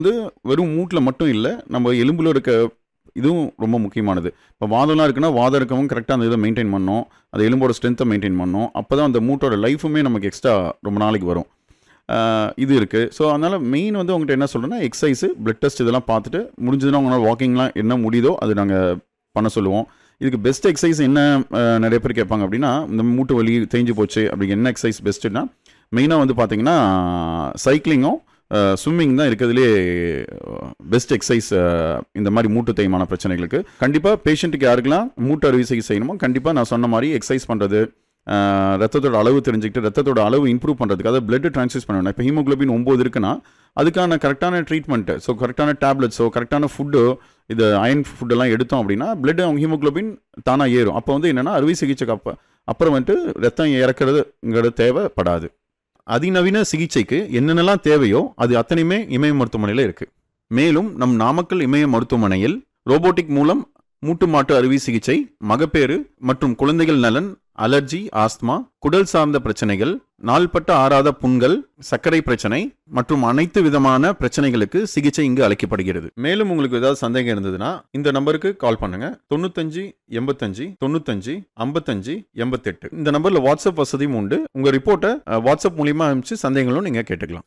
வந்து வெறும் மூட்டில் மட்டும் இல்லை நம்ம எலும்புல இருக்க இதுவும் ரொம்ப முக்கியமானது இப்போ வாதம்லாம் இருக்குன்னா வாதம் இருக்கவும் கரெக்டாக அந்த இதை மெயின்டைன் பண்ணணும் அந்த எலும்போட ஸ்ட்ரென்த்தை மெயின்டைன் பண்ணணும் அப்போ தான் அந்த மூட்டோட லைஃபுமே நமக்கு எக்ஸ்ட்ரா ரொம்ப நாளைக்கு வரும் ஆஹ் இது இருக்குது ஸோ அதனால் மெயின் வந்து உங்கள்கிட்ட என்ன சொல்கிறேன்னா எக்ஸசைஸு பிளட் டெஸ்ட் இதெல்லாம் பார்த்துட்டு முடிஞ்சதுன்னா உங்களால் வாக்கிங்லாம் என்ன முடியுதோ அது நாங்கள் பண்ண சொல்லுவோம் இதுக்கு பெஸ்ட் எக்ஸசைஸ் என்ன ஆஹ் நிறைய பேர் கேட்பாங்க அப்படின்னா இந்த மூட்டு வலி தேஞ்சு போச்சு அப்படி என்ன எக்ஸசைஸ் பெஸ்ட்டுன்னா மெயினாக வந்து பார்த்தீங்கன்னா சைக்கிளிங்கும் ஸ்விம்மிங் தான் இருக்கிறதுலே பெஸ்ட் எக்ஸசைஸ் இந்த மாதிரி மூட்டு தேய்மான பிரச்சனைகளுக்கு கண்டிப்பாக பேஷண்ட்டுக்கு யாருக்கெல்லாம் மூட்டு அறுவை சிகிச்சை செய்யணுமோ கண்டிப்பாக நான் சொன்ன மாதிரி எக்ஸசைஸ் பண்ணுறது ரத்தத்தோட அளவு தெரிஞ்சுக்கிட்டு ரத்தத்தோட அளவு இம்ப்ரூவ் பண்ணுறதுக்கு அதாவது பிளட் ட்ரான்ஸ்ஃபியூஸ் பண்ணணும் இப்போ ஹீமோகுளோபின் ஒம்பது இருக்குன்னா அதுக்கான கரெக்டான ட்ரீட்மெண்ட்டு ஸோ கரெக்டான டேப்லெட்ஸோ கரெக்டான ஃபுட்டு இது அயன் ஃபுட்டெல்லாம் எடுத்தோம் அப்படின்னா பிளட் அவங்க ஹீமோகுளோபின் தானாக ஏறும் அப்போ வந்து என்னென்னா அறுவை சிகிச்சைக்கு அப்போ அப்புறம் வந்துட்டு ரத்தம் இறக்குறதுங்கிறது தேவைப்படாது அதிநவீன சிகிச்சைக்கு என்னென்னலாம் தேவையோ அது அத்தனையுமே இமய மருத்துவமனையில் இருக்குது மேலும் நம் நாமக்கல் இமய மருத்துவமனையில் ரோபோட்டிக் மூலம் மூட்டு மாட்டு அறுவை சிகிச்சை மகப்பேறு மற்றும் குழந்தைகள் நலன் அலர்ஜி ஆஸ்துமா குடல் சார்ந்த பிரச்சனைகள் நாள்பட்ட ஆறாத புண்கள் சர்க்கரை பிரச்சனை மற்றும் அனைத்து விதமான பிரச்சனைகளுக்கு சிகிச்சை இங்கு அளிக்கப்படுகிறது மேலும் உங்களுக்கு ஏதாவது சந்தேகம் இருந்ததுன்னா இந்த நம்பருக்கு கால் பண்ணுங்க தொண்ணூத்தஞ்சு எண்பத்தஞ்சு தொண்ணூத்தஞ்சு ஐம்பத்தஞ்சு எண்பத்தெட்டு இந்த நம்பர்ல வாட்ஸ்அப் வசதியும் உண்டு உங்க ரிப்போர்ட்டை அஹ், வாட்ஸ்அப் மூலியமா அனுப்பிச்சு சந்தேகங்களும் நீங்க கேட்டுக்கலாம்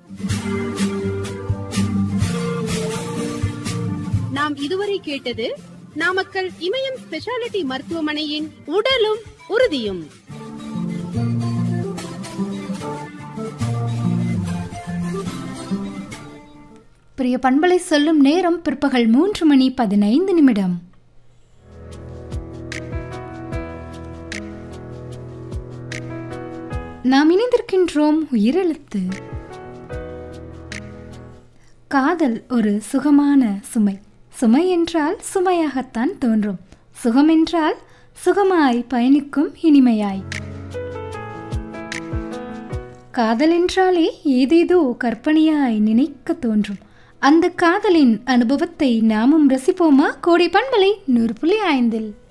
நாம் இதுவரை கேட்டது நாமக்கல் இமயம் ஸ்பெஷாலிட்டி மருத்துவமனையின் உடலும் உறுதியும் பிரிய பண்பலை சொல்லும் நேரம் பிற்பகல் மூன்று மணி பதினைந்து நிமிடம் நாம் இணைந்திருக்கின்றோம் உயிரெழுத்து காதல் ஒரு சுகமான சுமை சுமை என்றால் சுமையாகத்தான் தோன்றும் சுகம் என்றால் சுகமாய் பயணிக்கும் இனிமையாய் காதல் என்றாலே ஏதேதோ கற்பனையாய் நினைக்க தோன்றும் அந்த காதலின் அனுபவத்தை நாமும் ரசிப்போமா கோடை பண்பலை நூறு புள்ளி ஐந்தில்